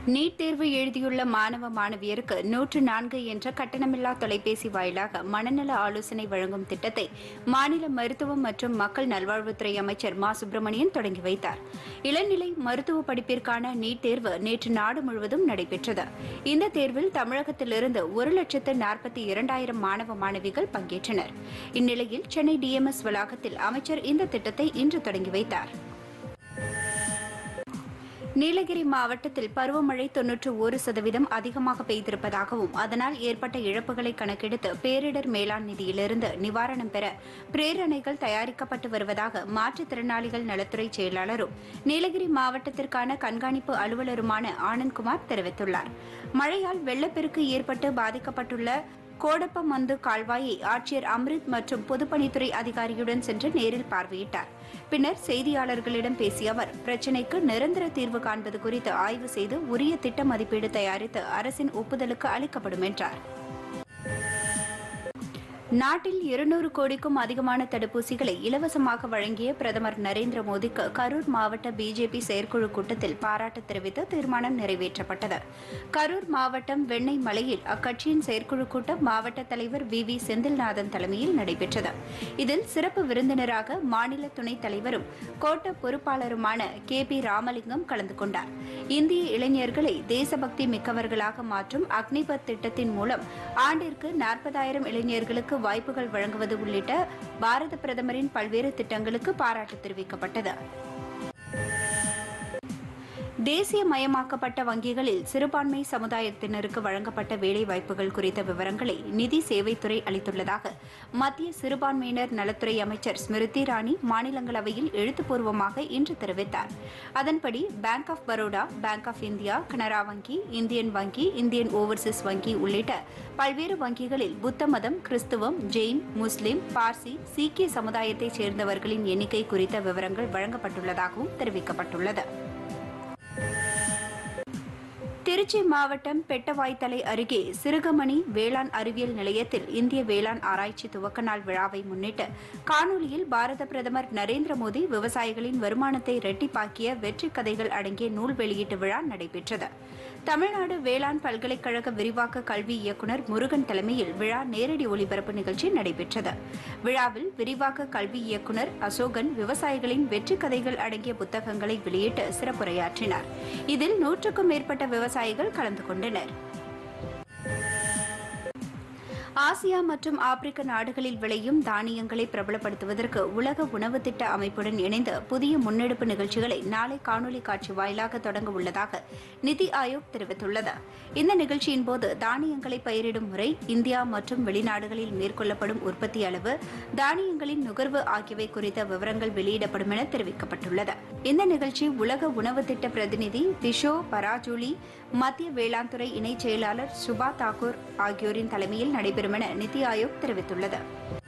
NEET தேர்வு எழுதியுள்ள மாணவ மாணவியருக்கு நூற்று நான்கு என்ற கட்டணமில்லா தொலைபேசி வாயிலாக மனநல ஆலோசனை வழங்கும் திட்டத்தை மாநில மருத்துவம் மற்றும் மக்கள் நல்வாழ்வுத்துறை அமைச்சர் மா சுப்பிரமணியன் தொடங்கி வைத்தார் இளநிலை மருத்துவ படிப்பிற்கான நீட் தேர்வு நேற்று நாடு முழுவதும் நடைபெற்றது இந்த தேர்வில் தமிழகத்திலிருந்து ஒரு லட்சத்து நாற்பத்தி இரண்டாயிரம் மாணவ மாணவிகள் பங்கேற்றனர் இந்நிலையில் சென்னை டிஎம்எஸ் வளாகத்தில் அமைச்சர் இந்த திட்டத்தை இன்று தொடங்கி வைத்தார் நீலகிரி மாவட்டத்தில் பருவமழை தொன்னூற்று ஒரு சதவீதம் அதிகமாக பெய்திருப்பதாகவும் அதனால் ஏற்பட்ட இழப்புகளை கணக்கெடுத்து பேரிடர் மேலாண் நிதியிலிருந்து நிவாரணம் பெற பிரேரணைகள் தயாரிக்கப்பட்டு வருவதாக மாற்றுத்திறனாளிகள் நலத்துறை செயலாளரும் நீலகிரி மாவட்டத்திற்கான கண்காணிப்பு அலுவலருமான ஆனந்த்குமார் தெரிவித்துள்ளார் மழையால் வெள்ளப்பெருக்கு ஏற்பட்டு பாதிக்கப்பட்டுள்ள கோடப்பமந்து கால்வாயை ஆட்சியர் அம்ரித் மற்றும் பொதுப்பணித்துறை அதிகாரியுடன் சென்று நேரில் பார்வையிட்டார் பின்னர் செய்தியாளர்களிடம் பேசிய அவர் பிரச்சினைக்கு நிரந்தர தீர்வு காண்பது குறித்து ஆய்வு செய்து உரிய திட்ட மதிப்பீடு தயாரித்து அரசின் ஒப்புதலுக்கு அளிக்கப்படும் என்றார் நாட்டில் இருநூறு கோடிக்கும் அதிகமான தடுப்பூசிகளை இலவசமாக வழங்கிய பிரதமர் நரேந்திர மோடிக்கு கரூர் மாவட்ட பிஜேபி செயற்குழு கூட்டத்தில் பாராட்டு தெரிவித்து தீர்மானம் நிறைவேற்றப்பட்டது கரூர் மாவட்டம் வெண்ணெய் மலையில் அக்கட்சியின் செயற்குழு கூட்டம் மாவட்ட தலைவர் வி வி செந்தில்நாதன் தலைமையில் நடைபெற்றது இதில் சிறப்பு விருந்தினராக மாநில துணைத் தலைவரும் கோட்ட பொறுப்பாளருமான கே பி ராமலிங்கம் கலந்து கொண்டார் இந்திய இளைஞர்களை தேசபக்தி மிக்கவர்களாக மாற்றும் அக்னிபத் திட்டத்தின் மூலம் ஆண்டிற்கு நாற்பதாயிரம் இளைஞர்களுக்கு வாய்ப்புகள் வழங்குவது உள்ளிட்ட பாரத பிரதமரின் பல்வேறு திட்டங்களுக்கு பாராட்டு தெரிவிக்கப்பட்டது தேசியமயமாக்கப்பட்ட வங்கிகளில் சிறுபான்மை சமுதாயத்தினருக்கு வழங்கப்பட்ட வேலை வாய்ப்புகள் குறித்த விவரங்களை நிதி சேவைத்துறை அளித்துள்ளதாக மத்திய சிறுபான்மையினர் நலத்துறை அமைச்சர் ஸ்மிருதி இரானி மாநிலங்களவையில் எழுத்துப்பூர்வமாக இன்று தெரிவித்தார் அதன்படி bank of Baroda bank of India Canara வங்கி இந்தியன் வங்கி இந்தியன் ஓவர்சீஸ் வங்கி உள்ளிட்ட பல்வேறு வங்கிகளில் புத்த மதம் கிறிஸ்துவம் ஜெயின் முஸ்லிம் பார்சி சீக்கிய சமுதாயத்தைச் சேர்ந்தவர்களின் எண்ணிக்கை குறித்த விவரங்கள் வழங்கப்பட்டுள்ளதாகவும் தெரிவிக்கப்பட்டுள்ளது திருச்சி மாவட்டம் பெட்டவாய்த்தலை அருகே சிறுகமணி வேளாண் அறிவியல் நிலையத்தில் இந்திய வேளாண் ஆராய்ச்சி துவக்க நாள் விழாவை முன்னிட்டு காணொலியில் பாரத பிரதமர் நரேந்திர மோடி விவசாயிகளின் வருமானத்தை இரட்டிப்பாக்கிய வெற்றி கதைகள் அடங்கிய நூல் வெளியீட்டு விழா நடைபெற்றது தமிழ்நாடு வேளாண் பல்கலைக்கழக விரிவாக்க கல்வி இயக்குநர் முருகன் தலைமையில் விழா நேரடி ஒலிபரப்பு நிகழ்ச்சி நடைபெற்றது விழாவில் விரிவாக்க கல்வி இயக்குநர் அசோகன் விவசாயிகளின் வெற்றி கதைகள் அடங்கிய புத்தகங்களை வெளியிட்டு சிறப்புரையாற்றினார் இதில் நூற்றுக்கும் மேற்பட்ட விவசாயிகள் கலந்து கொண்டனர் ஆசியா மற்றும் ஆப்பிரிக்க நாடுகளில் விளையும் தானியங்களை பிரபலப்படுத்துவதற்கு உலக உணவு திட்ட அமைப்புடன் இணைந்து புதிய முன்னெடுப்பு நிகழ்ச்சிகளை நாளை காணொலி காட்சி வாயிலாக தொடங்க உள்ளதாக நிதி ஆயோக் தெரிவித்துள்ளது இந்த நிகழ்ச்சியின் போது தானியங்களை பயிரிடும் முறை இந்தியா மற்றும் வெளிநாடுகளில் மேற்கொள்ளப்படும் உற்பத்தி அளவு தானியங்களின் நுகர்வு ஆகியவை குறித்த விவரங்கள் வெளியிடப்படும் என தெரிவிக்கப்பட்டுள்ளது இந்த நிகழ்ச்சி உலக உணவு திட்ட பிரதிநிதி பிஷோ பராஜூலி மத்திய வேளாண் துறை இணைச் செயலாளர் சுபா தாக்கூர் ஆகியோரின் தலைமையில் நடைபெறும் என நிதி ஆயோக் தெரிவித்துள்ளது